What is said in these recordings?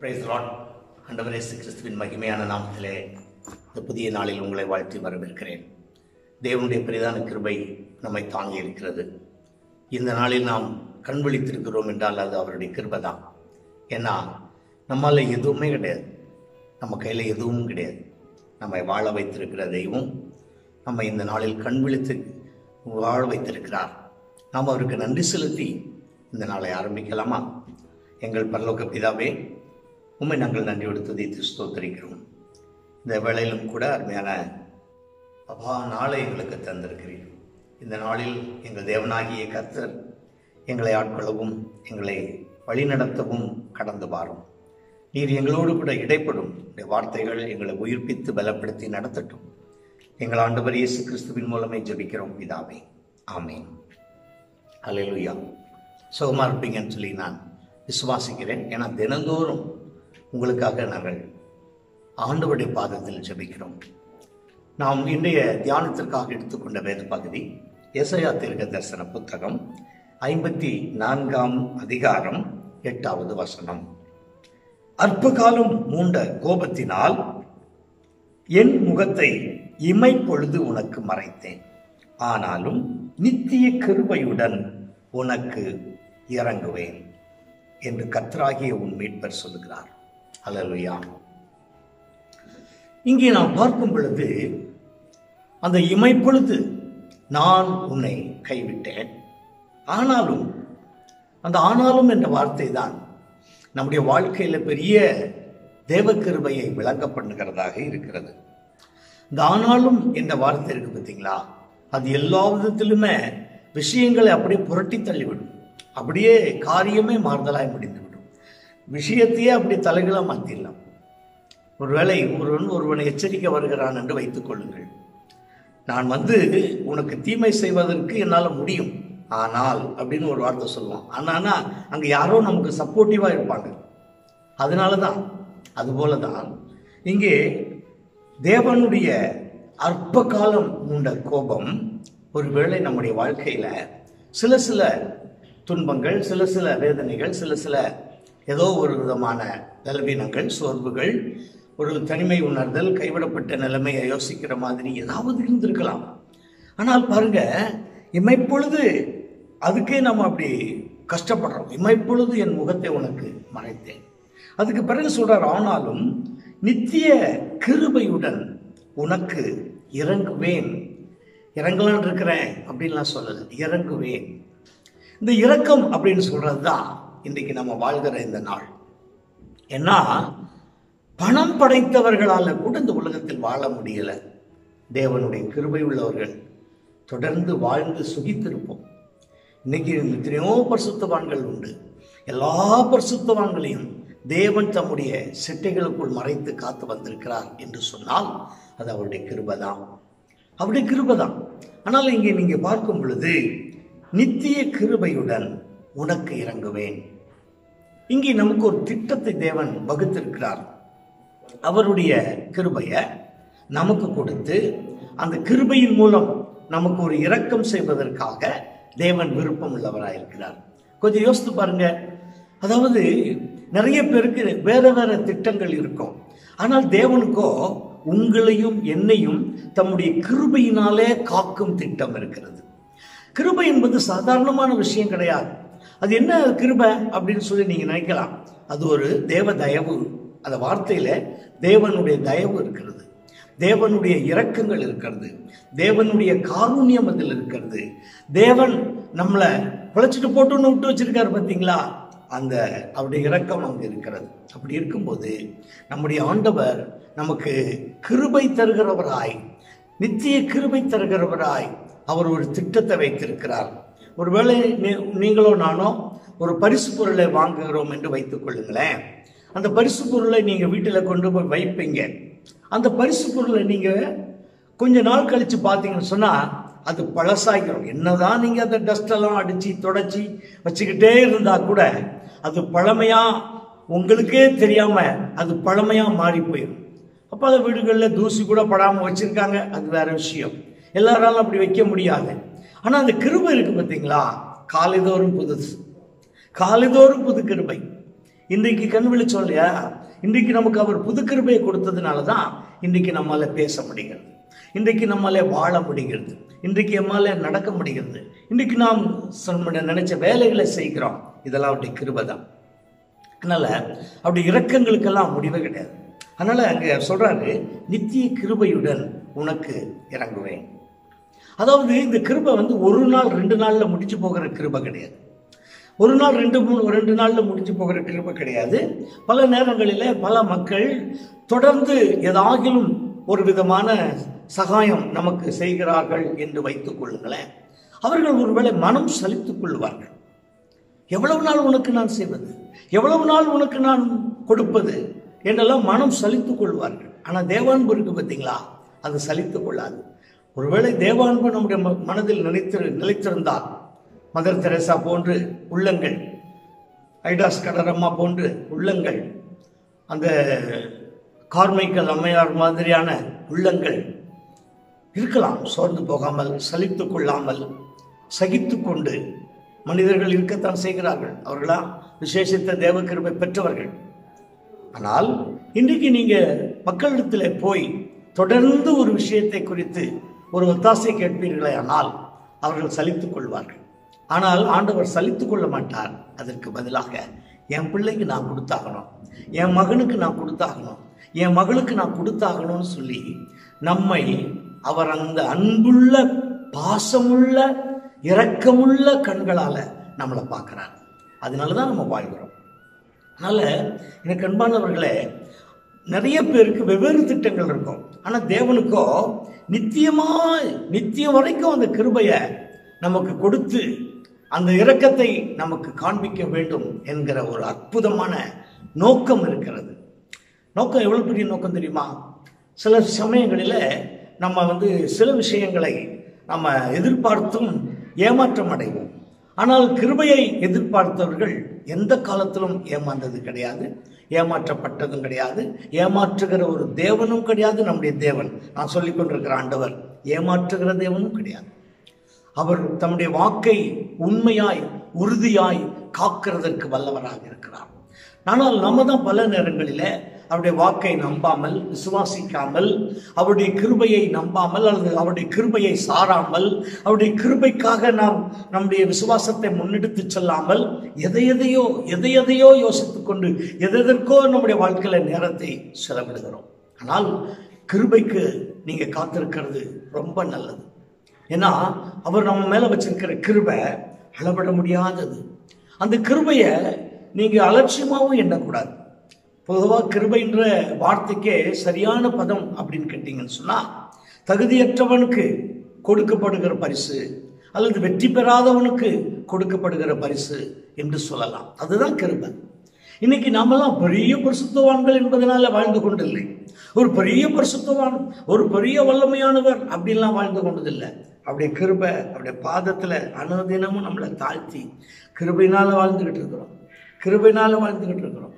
price lot ஆண்டவர் இயேசு கிறிஸ்துவின் மகிமையான நாமத்திலே இந்த புதிய நாளில் உங்களை வாழ்த்தி வரவேற்கிறேன் தேவனுடைய பெரிதான கிருபை நம்மை தாங்கி இருக்கிறது இந்த நாளில் நாம் கண் விழித்திருக்கிறோம் என்றால் அது அவருடைய கிருபை தான் ஏன்னா நம்மால் எதுவுமே கிடையாது நம்ம கையில் எதுவும் கிடையாது நம்மை வாழ வைத்திருக்கிற தெய்வம் நம்ம இந்த நாளில் கண் விழித்து வாழ வைத்திருக்கிறார் நாம் அவருக்கு நன்றி செலுத்தி இந்த நாளை ஆரம்பிக்கலாமா எங்கள் பரலோக பிதாவே உண்மை நாங்கள் நன்றியோடு துதித்து ஸ்தோத்தரிக்கிறோம் இந்த வேளையிலும் கூட அருமையான அப்பா நாளை எங்களுக்கு தந்திருக்கிறீர் இந்த நாளில் எங்கள் தேவனாகிய கர்த்தர் எங்களை ஆட்கொள்ளவும் எங்களை வழிநடத்தவும் கடந்து வாரும் நீர் எங்களோடு கூட இடைப்படும் இந்த வார்த்தைகள் எங்களை உயிர்ப்பித்து பலப்படுத்தி நடத்தட்டும் எங்கள் ஆண்டவர் இயேசு கிறிஸ்துவின் மூலமே ஜெபிக்கிறோம் பிதாவே ஆமேன் அல்லேலூயா சுகமாக இருப்பீங்கன்னு சொல்லி நான் விசுவாசிக்கிறேன் ஏன்னா தினந்தோறும் உங்களுக்காக நாங்கள் ஆண்டவருடைய பாதத்தில் ஜெபிக்கிறோம் நாம் இன்றைய தியானத்திற்காக எடுத்துக்கொண்ட வேத பகுதி எசையா தீர்க்க தரிசன புத்தகம் ஐம்பத்தி நான்காம் அதிகாரம் எட்டாவது வசனம் அற்பகாலம் மூண்ட கோபத்தினால் என் முகத்தை இமைப்பொழுது உனக்கு மறைத்தேன் ஆனாலும் நித்திய கிருபையுடன் உனக்கு இறங்குவேன் என்று கத்ராகிய உன் மீட்பர் சொல்லுகிறார் அல்லலுயா இங்கே நாம் பார்க்கும் பொழுது அந்த இமைப்பொழுது நான் உன்னை கைவிட்டேன் ஆனாலும் அந்த ஆனாலும் என்ற வார்த்தை தான் நம்முடைய வாழ்க்கையில் பெரிய தேவக்கிருபையை விளங்க பண்ணுகிறதாக இருக்கிறது இந்த ஆனாலும் என்ற வார்த்தை இருக்கு பார்த்தீங்களா அது எல்லா விதத்திலுமே விஷயங்களை அப்படியே புரட்டி தள்ளிவிடும் அப்படியே காரியமே மாறுதலாய் முடிந்துவிடும் விஷயத்தையே அப்படி தலைகளாக மாற்றிடலாம் ஒருவேளை ஒருவன் ஒருவனை எச்சரிக்க வருகிறான் என்று வைத்துக் கொள்ளுங்கள் நான் வந்து உனக்கு தீமை செய்வதற்கு என்னால் முடியும் ஆனால் அப்படின்னு ஒரு வார்த்தை சொல்லுவான் ஆனானா அங்கே யாரோ நமக்கு சப்போர்ட்டிவாக இருப்பாங்க அதனால தான் அதுபோல தான் இங்கே தேவனுடைய அற்ப காலம் உண்ட கோபம் ஒருவேளை நம்முடைய வாழ்க்கையில் சில சில துன்பங்கள் சில சில வேதனைகள் சில சில ஏதோ ஒரு விதமான பலவீனங்கள் சோர்வுகள் ஒரு தனிமை உணர்தல் கைவிடப்பட்ட நிலைமையை யோசிக்கிற மாதிரி ஏதாவது இருந்திருக்கலாம் ஆனால் பாருங்க இமைப்பொழுது அதுக்கே நம்ம அப்படி கஷ்டப்படுறோம் இமைப்பொழுது என் முகத்தை உனக்கு மறைத்தேன் அதுக்கு பிறகு சொல்றார் ஆனாலும் நித்திய கிருபையுடன் உனக்கு இறங்குவேன் இறங்கலான் இருக்கிறேன் அப்படின்லாம் சொல்லலை இறங்குவேன் இந்த இரக்கம் அப்படின்னு சொல்றது தான் இன்றைக்கு நம்ம வாழ்கிற இந்த நாள் ஏன்னா பணம் படைத்தவர்களால் கூட இந்த உலகத்தில் வாழ முடியல தேவனுடைய கிருபை உள்ளவர்கள் தொடர்ந்து வாழ்ந்து சுகித்திருப்போம் இன்னைக்கு எத்தனையோ பரிசுத்தவான்கள் உண்டு எல்லா பரிசுத்தவான்களையும் தேவன் தம்முடைய சிட்டைகளுக்குள் மறைத்து காத்து வந்திருக்கிறார் என்று சொன்னால் அது அவருடைய கிருபை தான் அவருடைய கிருபை தான் ஆனால் இங்கே நீங்க பார்க்கும் பொழுது நித்திய கிருபையுடன் உனக்கு இறங்குவேன் இங்கே நமக்கு ஒரு திட்டத்தை தேவன் வகுத்திருக்கிறார் அவருடைய கிருபைய நமக்கு கொடுத்து அந்த கிருபையின் மூலம் நமக்கு ஒரு இரக்கம் செய்வதற்காக தேவன் விருப்பம் உள்ளவராயிருக்கிறார் கொஞ்சம் யோசித்து பாருங்க அதாவது நிறைய பேருக்கு வேற வேற திட்டங்கள் இருக்கும் ஆனால் தேவனுக்கோ உங்களையும் என்னையும் தம்முடைய கிருபையினாலே காக்கும் திட்டம் இருக்கிறது கிருபை என்பது சாதாரணமான விஷயம் கிடையாது அது என்ன கிருபை அப்படின்னு சொல்லி நீங்க நினைக்கலாம் அது ஒரு தேவ தயவு அந்த வார்த்தையில தேவனுடைய தயவு இருக்கிறது தேவனுடைய இரக்கங்கள் இருக்கிறது தேவனுடைய காரூண்யம் அதில் இருக்கிறது தேவன் நம்மளை பிழைச்சிட்டு போட்டுன்னு விட்டு வச்சிருக்காரு பார்த்தீங்களா அந்த அவருடைய இரக்கம் அங்கே இருக்கிறது அப்படி இருக்கும்போது நம்முடைய ஆண்டவர் நமக்கு கிருபை தருகிறவராய் நித்திய கிருபை தருகிறவராய் அவர் ஒரு திட்டத்தை வைத்திருக்கிறார் ஒருவேளை நீங்களோ நானோ ஒரு பரிசு பொருளை வாங்குகிறோம் என்று வைத்துக் கொள்ளுங்களேன் அந்த பரிசு பொருளை நீங்க வீட்டில் கொண்டு போய் வைப்பீங்க அந்த பரிசு பொருளை நீங்க கொஞ்ச நாள் கழிச்சு பார்த்தீங்கன்னு சொன்னா அது பழசாகிடும் என்னதான் நீங்க அந்த டஸ்ட் எல்லாம் அடிச்சு தொடச்சி வச்சுக்கிட்டே இருந்தா கூட அது பழமையா உங்களுக்கே தெரியாம அது பழமையா மாறி போயிடும் அப்போ அந்த வீடுகளில் தூசி கூட படாமல் வச்சிருக்காங்க அது வேற விஷயம் எல்லாராலும் அப்படி வைக்க முடியாது ஆனால் அந்த கிருபை இருக்கு பார்த்தீங்களா காலைதோறும் புதுசு காலைதோறும் புது கிருபை இன்றைக்கு கண் விழிச்சோம் இல்லையா இன்றைக்கு நமக்கு அவர் புது கிருபையை கொடுத்ததுனால தான் இன்றைக்கு நம்மால பேச முடிகிறது இன்றைக்கு நம்மால வாழ முடிகிறது இன்றைக்கு நம்மால நடக்க முடிகிறது இன்றைக்கு நாம் நம்முடைய நினைச்ச வேலைகளை செய்கிறோம் இதெல்லாம் அவருடைய கிருபை தான் அதனால அப்படி இரக்கங்களுக்கெல்லாம் முடிவே கிடையாது அதனால அங்க சொல்றாரு நித்திய கிருபையுடன் உனக்கு இறங்குவேன் அதாவது இந்த கிருபை வந்து ஒரு நாள் ரெண்டு நாள்ல முடிச்சு போகிற கிருபை கிடையாது ஒரு நாள் ரெண்டு மூணு ரெண்டு நாள்ல முடிஞ்சு போகிற கிருபை கிடையாது பல நேரங்களில் பல மக்கள் தொடர்ந்து ஏதாகிலும் ஒரு விதமான சகாயம் நமக்கு செய்கிறார்கள் என்று வைத்துக் கொள்ளுங்களேன் அவர்கள் ஒருவேளை மனம் சலித்துக் கொள்வார்கள் எவ்வளவு நாள் உனக்கு நான் செய்வது எவ்வளவு நாள் உனக்கு நான் கொடுப்பது என்றெல்லாம் மனம் சலித்துக் கொள்வார்கள் ஆனால் தேவான்பு இருக்கு பார்த்தீங்களா அது சலித்துக் கொள்ளாது ஒருவேளை தேவான்பு நம்முடைய ம- மனதில் நினைத்து நிலைத்திருந்தால் மதர் தெரேசா போன்று உள்ளங்கள் ஐடாஸ் கடரம்மா போன்று உள்ளங்கள் அந்த கார்மைக்கல் அம்மையார் மாதிரியான உள்ளங்கள் இருக்கலாம் சோர்ந்து போகாமல் சலித்துக் கொள்ளாமல் சகித்துக் கொண்டு மனிதர்கள் இருக்கத்தான் செய்கிறார்கள் அவர்களா விசேஷித்த தேவ கிருபை பெற்றவர்கள் ஆனால் இன்றைக்கு நீங்க மக்களிடத்தில் போய் தொடர்ந்து ஒரு விஷயத்தை குறித்து ஒரு ஒத்தாசை கேட்பீர்களே ஆனால் அவர்கள் சலித்துக் கொள்வார்கள் ஆனால் ஆண்டவர் சலித்துக் கொள்ள மாட்டார் அதற்கு பதிலாக என் பிள்ளைக்கு நான் கொடுத்தாகணும் என் மகனுக்கு நான் கொடுத்தாகணும் என் மகளுக்கு நான் கொடுத்தாகணும்னு சொல்லி நம்மை அவர் அந்த அன்புள்ள பாசமுள்ள இரக்கமுள்ள கண்களால நம்மளை பார்க்கிறார் அதனால தான் நம்ம வாழ்கிறோம் அதனால எனக்கு அன்பானவர்களே நிறைய பேருக்கு வெவ்வேறு திட்டங்கள் இருக்கும் ஆனா தேவனுக்கோ நித்தியமா நித்தியம் வரைக்கும் அந்த கிருபையை நமக்கு கொடுத்து அந்த இரக்கத்தை நமக்கு காண்பிக்க வேண்டும் என்கிற ஒரு அற்புதமான நோக்கம் இருக்கிறது நோக்கம் எவ்வளவு பெரிய நோக்கம் தெரியுமா சில சமயங்களில் நம்ம வந்து சில விஷயங்களை நம்ம எதிர்பார்த்தும் ஏமாற்றம் அடைவோம் ஆனால் கிருபையை எதிர்பார்த்தவர்கள் எந்த காலத்திலும் ஏமாந்தது கிடையாது ஏமாற்றப்பட்டதும் கிடையாது ஏமாற்றுகிற ஒரு தேவனும் கிடையாது நம்முடைய தேவன் நான் சொல்லிக் கொண்டிருக்கிற ஆண்டவர் ஏமாற்றுகிற தேவனும் கிடையாது அவர் தம்முடைய வாக்கை உண்மையாய் உறுதியாய் காக்கிறதற்கு வல்லவராக இருக்கிறார் ஆனால் நம்ம தான் பல நேரங்களில் அவருடைய வாக்கை நம்பாமல் விசுவாசிக்காமல் அவருடைய கிருபையை நம்பாமல் அல்லது அவருடைய கிருபையை சாராமல் அவருடைய கிருபைக்காக நாம் நம்முடைய விசுவாசத்தை முன்னெடுத்து செல்லாமல் எதை எதையோ எதை எதையோ யோசித்துக் கொண்டு எதெதற்கோ நம்முடைய வாழ்க்கையில நேரத்தை செலவிடுகிறோம் ஆனால் கிருபைக்கு நீங்க காத்திருக்கிறது ரொம்ப நல்லது ஏன்னா அவர் நம்ம மேல வச்சிருக்கிற கிருபை அளவிட முடியாதது அந்த கிருபையை நீங்க அலட்சியமாவும் எண்ணக்கூடாது பொதுவாக கிருபைன்ற வார்த்தைக்கே சரியான பதம் அப்படின்னு கேட்டீங்கன்னு சொன்னா தகுதியற்றவனுக்கு கொடுக்கப்படுகிற பரிசு அல்லது வெற்றி பெறாதவனுக்கு கொடுக்கப்படுகிற பரிசு என்று சொல்லலாம் அதுதான் கிருபை இன்னைக்கு நாமெல்லாம் பெரிய பரிசுத்தவான்கள் என்பதனால வாழ்ந்து கொண்டில்லை ஒரு பெரிய பரிசுத்தவான் ஒரு பெரிய வல்லமையானவர் அப்படின்லாம் வாழ்ந்து கொண்டதில்லை அப்படியே கிருபை அப்படியே பாதத்துல அனுதினமும் நம்மளை தாழ்த்தி கிருபையினால வாழ்ந்துகிட்டு இருக்கிறோம் கிருபையினால வாழ்ந்துகிட்டு இருக்கிறோம்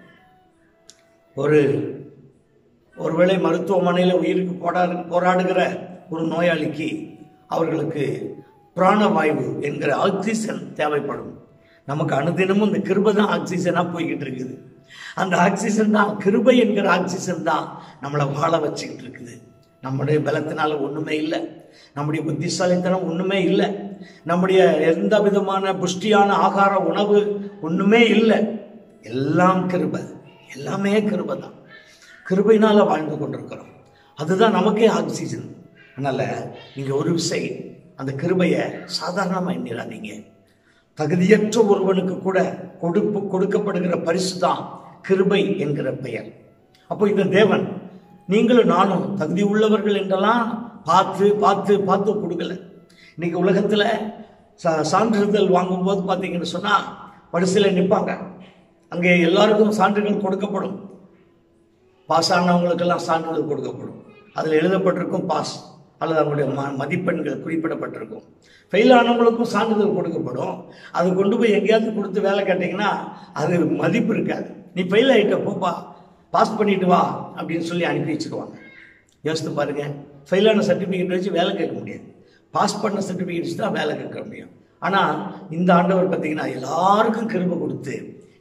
ஒரு ஒருவேளை மருத்துவமனையில் உயிருக்கு போராடு போராடுகிற ஒரு நோயாளிக்கு அவர்களுக்கு பிராணவாயு என்கிற ஆக்சிஜன் தேவைப்படும் நமக்கு அனுதினமும் இந்த கிருபை தான் ஆக்சிஜனாக போய்கிட்டு இருக்குது அந்த ஆக்சிஜன் தான் கிருபை என்கிற ஆக்சிஜன் தான் நம்மளை வாழ வச்சுக்கிட்டு இருக்குது நம்முடைய பலத்தினால ஒண்ணுமே இல்லை நம்முடைய புத்திசாலித்தனம் ஒண்ணுமே இல்லை நம்முடைய எந்த விதமான புஷ்டியான ஆகார உணவு ஒண்ணுமே இல்லை எல்லாம் கிருபை எல்லாமே கிருபை தான் கிருபையினால வாழ்ந்து கொண்டிருக்கிறோம் அதுதான் நமக்கே ஆக்சிஜன் அதனால நீங்க ஒரு விசை அந்த கிருபையை சாதாரணமா எண்ணிடாதீங்க தகுதியற்ற ஒருவனுக்கு கூட கொடுப்பு கொடுக்கப்படுகிற பரிசு தான் கிருபை என்கிற பெயர் அப்போ இந்த தேவன் நீங்களும் நானும் தகுதி உள்ளவர்கள் என்றெல்லாம் பார்த்து பார்த்து பார்த்து கொடுக்கல இன்னைக்கு உலகத்துல சா- சான்றிதழ் வாங்கும்போது பார்த்தீங்கன்னு சொன்னா வரிசையில் நிற்பாங்க அங்கே எல்லாருக்கும் சான்றிதழ் கொடுக்கப்படும் பாஸ் ஆனவங்களுக்கெல்லாம் சான்றிதழ் கொடுக்கப்படும் அதில் எழுதப்பட்டிருக்கும் பாஸ் அல்லது அவங்களுடைய ம மதிப்பெண்கள் குறிப்பிடப்பட்டிருக்கும் ஃபெயில் ஆனவங்களுக்கும் சான்றிதழ் கொடுக்கப்படும் அது கொண்டு போய் எங்கேயாவது கொடுத்து வேலை கேட்டிங்கன்னா அது மதிப்பு இருக்காது நீ ஃபெயில் ஆகிட்ட போப்பா பாஸ் பண்ணிட்டு வா அப்படின்னு சொல்லி அனுப்பி வச்சுக்குவாங்க யோசித்து பாருங்க ஃபெயிலான சர்டிஃபிகேட் வச்சு வேலை கேட்க முடியாது பாஸ் பண்ண சர்டிஃபிகேட் வச்சு தான் வேலை கேட்க முடியும் ஆனால் இந்த ஆண்டவர் பார்த்தீங்கன்னா எல்லாருக்கும் கிருபை கொடுத்து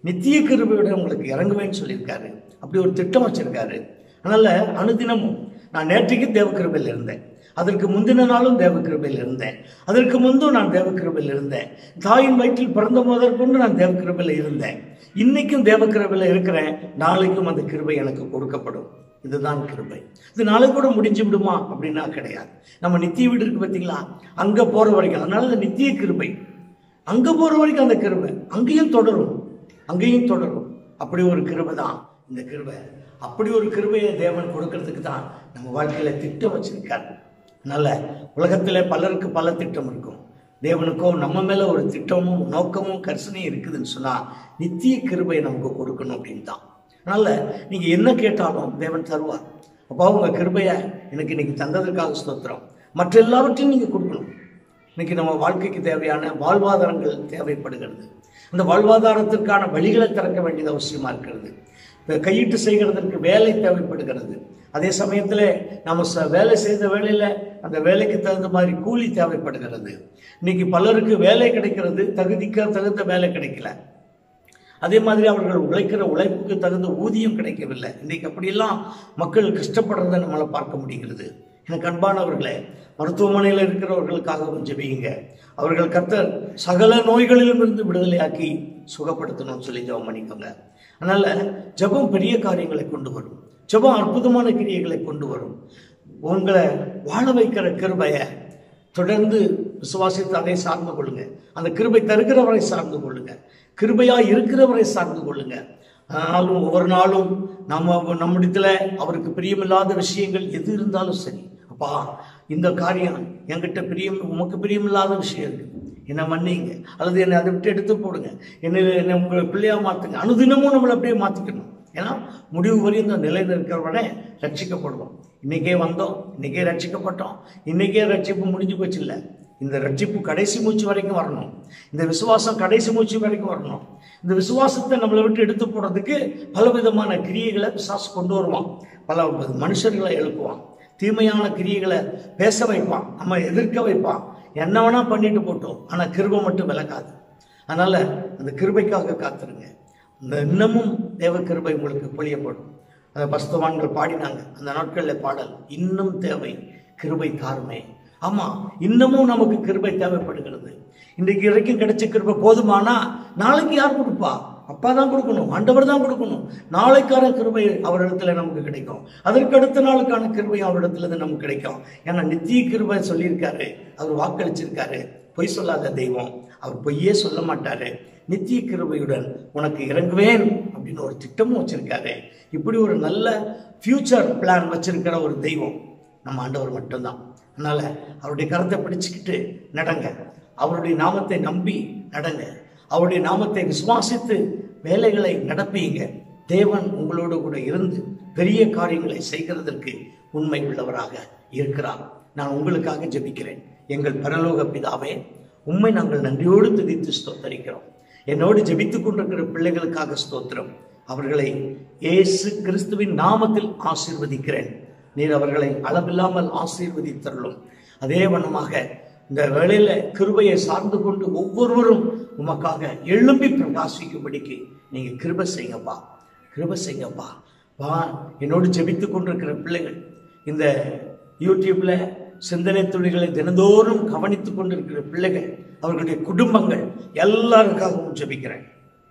நித்திய கிருபையோட உங்களுக்கு இறங்குவேன்னு சொல்லியிருக்காரு அப்படி ஒரு திட்டம் வச்சிருக்காரு அதனால அனுதினமும் நான் நேற்றைக்கு தேவ கிருபையில் இருந்தேன் அதற்கு முந்தின நாளும் தேவ கிருபையில் இருந்தேன் அதற்கு முந்தும் நான் தேவ கிருபையில் இருந்தேன் தாயின் வயிற்றில் பிறந்த முதற்கொண்டு நான் தேவ கிருபையில் இருந்தேன் இன்னைக்கும் தேவ கிருபையில் இருக்கிறேன் நாளைக்கும் அந்த கிருபை எனக்கு கொடுக்கப்படும் இதுதான் கிருபை இது நாளை கூட முடிஞ்சு விடுமா அப்படின்னா கிடையாது நம்ம நித்திய வீடு இருக்கு பார்த்தீங்களா அங்க போற வரைக்கும் அதனால இந்த நித்திய கிருபை அங்க போற வரைக்கும் அந்த கிருபை அங்கேயும் தொடரும் அங்கேயும் தொடரும் அப்படி ஒரு கிருபை தான் இந்த கிருபை அப்படி ஒரு கிருபையை தேவன் கொடுக்கறதுக்கு தான் நம்ம வாழ்க்கையில திட்டம் வச்சிருக்காரு அதனால உலகத்துல பலருக்கு பல திட்டம் இருக்கும் தேவனுக்கோ நம்ம மேல ஒரு திட்டமும் நோக்கமும் கர்சனையும் இருக்குதுன்னு சொன்னா நித்திய கிருபையை நமக்கு கொடுக்கணும் அப்படின்னு தான் அதனால நீங்க என்ன கேட்டாலும் தேவன் தருவார் அப்போ உங்க கிருபையை எனக்கு இன்னைக்கு தந்ததற்காக ஸ்தோத்திரம் மற்ற எல்லாவற்றையும் நீங்க கொடுக்கணும் இன்னைக்கு நம்ம வாழ்க்கைக்கு தேவையான வாழ்வாதாரங்கள் தேவைப்படுகிறது அந்த வாழ்வாதாரத்திற்கான வழிகளை திறக்க வேண்டியது அவசியமா இருக்கிறது இப்ப கையிட்டு செய்கிறதற்கு வேலை தேவைப்படுகிறது அதே சமயத்தில் நம்ம ச வேலை செய்த வேலையில் அந்த வேலைக்கு தகுந்த மாதிரி கூலி தேவைப்படுகிறது இன்னைக்கு பலருக்கு வேலை கிடைக்கிறது தகுதிக்க தகுந்த வேலை கிடைக்கல அதே மாதிரி அவர்கள் உழைக்கிற உழைப்புக்கு தகுந்த ஊதியம் கிடைக்கவில்லை இன்னைக்கு அப்படியெல்லாம் மக்கள் கஷ்டப்படுறதை நம்மளால பார்க்க முடிகிறது எனக்கு அன்பானவர்களே மருத்துவமனையில் இருக்கிறவர்களுக்காகவும் ஜெபியுங்க அவர்கள் கர்த்தர் சகல நோய்களிலும் இருந்து விடுதலையாக்கி சுகப்படுத்தணும்னு சொல்லி ஜெபம் பண்ணிக்கோங்க அதனால ஜெபம் பெரிய காரியங்களை கொண்டு வரும் ஜெபம் அற்புதமான கிரியைகளை கொண்டு வரும் உங்களை வாழ வைக்கிற கிருபையை தொடர்ந்து விசுவாசித்து அதை சார்ந்து கொள்ளுங்க அந்த கிருபை தருகிறவரை சார்ந்து கொள்ளுங்க கிருபையா இருக்கிறவரை சார்ந்து கொள்ளுங்க ஆனாலும் ஒவ்வொரு நாளும் நம்ம நம்மிடத்துல அவருக்கு பிரியமில்லாத விஷயங்கள் எது இருந்தாலும் சரி அப்பா இந்த காரியம் என்கிட்ட பிரியம் உமக்கு பிரியமில்லாத விஷயம் இருக்கு என்னை மன்னிங்க அல்லது என்னை அதை விட்டு எடுத்து போடுங்க என்னை என்னை உங்களை பிள்ளையா மாத்துங்க அனுதினமும் நம்மளை அப்படியே மாத்திக்கணும் ஏன்னா முடிவு வரையும் இந்த நிலையில் இருக்கிறவனே ரட்சிக்கப்படுவோம் இன்னைக்கே வந்தோம் இன்னைக்கே ரட்சிக்கப்பட்டோம் இன்னைக்கே ரட்சிப்பு முடிஞ்சு போச்சு இல்லை இந்த ரட்சிப்பு கடைசி மூச்சு வரைக்கும் வரணும் இந்த விசுவாசம் கடைசி மூச்சு வரைக்கும் வரணும் இந்த விசுவாசத்தை நம்மளை விட்டு எடுத்து போடுறதுக்கு பல விதமான கிரியைகளை பிசாசு கொண்டு வருவான் பல மனுஷர்களை எழுப்புவான் தீமையான கிரியைகளை பேச வைப்பான் நம்ம எதிர்க்க வைப்பான் என்ன வேணா பண்ணிட்டு போட்டோம் ஆனா கிருபை மட்டும் விளக்காது அதனால அந்த கிருபைக்காக காத்துருங்க இந்த இன்னமும் தேவ கிருபை உங்களுக்கு பொழியப்படும் அந்த பஸ்தவான்கள் பாடினாங்க அந்த நாட்களில் பாடல் இன்னும் தேவை கிருபை தாருமே ஆமா இன்னமும் நமக்கு கிருபை தேவைப்படுகிறது இன்றைக்கு வரைக்கும் கிடைச்ச கிருபை போதுமானா நாளைக்கு யார் கொடுப்பா அப்பா தான் கொடுக்கணும் ஆண்டவர் தான் கொடுக்கணும் நாளைக்கான கிருபை அவரிடத்துல நமக்கு கிடைக்கும் அதற்கு அடுத்த நாளுக்கான கிருபை அவரிடத்துல இருந்து நமக்கு கிடைக்கும் ஏன்னா நித்திய கிருபை சொல்லியிருக்காரு அவர் வாக்களிச்சிருக்காரு பொய் சொல்லாத தெய்வம் அவர் பொய்யே சொல்ல மாட்டாரு நித்திய கிருபையுடன் உனக்கு இறங்குவேன் அப்படின்னு ஒரு திட்டமும் வச்சிருக்காரு இப்படி ஒரு நல்ல ஃபியூச்சர் பிளான் வச்சிருக்கிற ஒரு தெய்வம் நம்ம ஆண்டவர் மட்டும்தான் அதனால அவருடைய கரத்தை பிடிச்சுக்கிட்டு நடங்க அவருடைய நாமத்தை நம்பி நடங்க அவருடைய நாமத்தை விசுவாசித்து வேலைகளை நடப்பீங்க தேவன் உங்களோடு கூட இருந்து பெரிய காரியங்களை செய்கிறதற்கு உண்மை உள்ளவராக இருக்கிறார் நான் உங்களுக்காக ஜெபிக்கிறேன் எங்கள் பரலோக பிதாவே உண்மை நாங்கள் நன்றியோடு துதித்து ஸ்தோத்தரிக்கிறோம் என்னோடு ஜெபித்துக் கொண்டிருக்கிற பிள்ளைகளுக்காக ஸ்தோத்திரம் அவர்களை இயேசு கிறிஸ்துவின் நாமத்தில் ஆசீர்வதிக்கிறேன் நீர் அவர்களை அளவில்லாமல் ஆசீர்வதித்தருளும் அதே வண்ணமாக இந்த வேளையில கிருபையை சார்ந்து கொண்டு ஒவ்வொருவரும் உமக்காக எழும்பி பிரகாசிக்கும்படிக்கு நீங்க கிருபை செய்யுங்கப்பா கிருபை செய்யுங்கப்பா வா என்னோடு ஜெபித்துக் கொண்டிருக்கிற பிள்ளைகள் இந்த யூடியூப்ல சிந்தனை துளிகளை தினந்தோறும் கவனித்துக் கொண்டிருக்கிற பிள்ளைகள் அவர்களுடைய குடும்பங்கள் எல்லாருக்காகவும் ஜெபிக்கிறேன்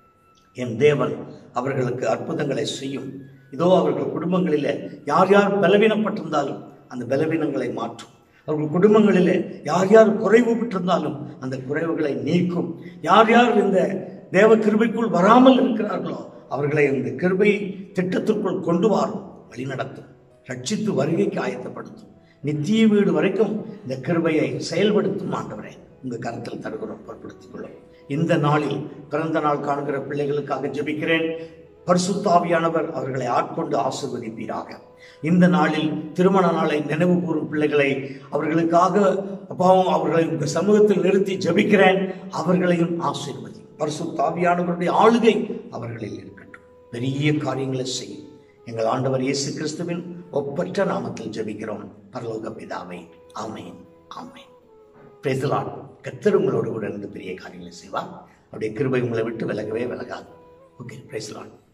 என் தேவன் அவர்களுக்கு அற்புதங்களை செய்யும் இதோ அவர்கள் குடும்பங்களிலே யார் யார் பலவீனப்பட்டிருந்தாலும் அந்த பலவீனங்களை மாற்றும் அவர்கள் குடும்பங்களிலே யார் யார் குறைவு பெற்றிருந்தாலும் அந்த குறைவுகளை நீக்கும் யார் யார் இந்த தேவ கிருபைக்குள் வராமல் இருக்கிறார்களோ அவர்களை இந்த கிருபை திட்டத்திற்குள் கொண்டு வாரும் வழி நடத்தும் ரட்சித்து வருகைக்கு ஆயத்தப்படுத்தும் நித்திய வீடு வரைக்கும் இந்த கிருபையை செயல்படுத்தும் ஆண்டவரே உங்க கருத்தில் தருகிறோம் பொருட்படுத்திக் கொள்ளும் இந்த நாளில் பிறந்த நாள் காண்கிற பிள்ளைகளுக்காக ஜெபிக்கிறேன் பரிசுத்தாவியானவர் அவர்களை ஆட்கொண்டு ஆசிர்வதிப்பீராக இந்த நாளில் திருமண நாளை நினைவு கூறும் பிள்ளைகளை அவர்களுக்காக அப்பாவும் அவர்களை உங்க சமூகத்தில் நிறுத்தி ஜெபிக்கிறேன் அவர்களையும் ஆசீர்வதி பரிசுத்தாவியானவருடைய ஆளுகை அவர்களில் இருக்கட்டும் பெரிய காரியங்களை செய்யும் எங்கள் ஆண்டவர் இயேசு கிறிஸ்துவின் ஒப்பற்ற நாமத்தில் ஜெபிக்கிறோம் பரலோக பிதாவே ஆமென் ஆமென் பிரேசலான் கத்தர் உங்களோடு கூட இருந்து பெரிய காரியங்களை செய்வார் அவருடைய கிருபை உங்களை விட்டு விலகவே விலகாது ஓகே பிரைஸ் லாட்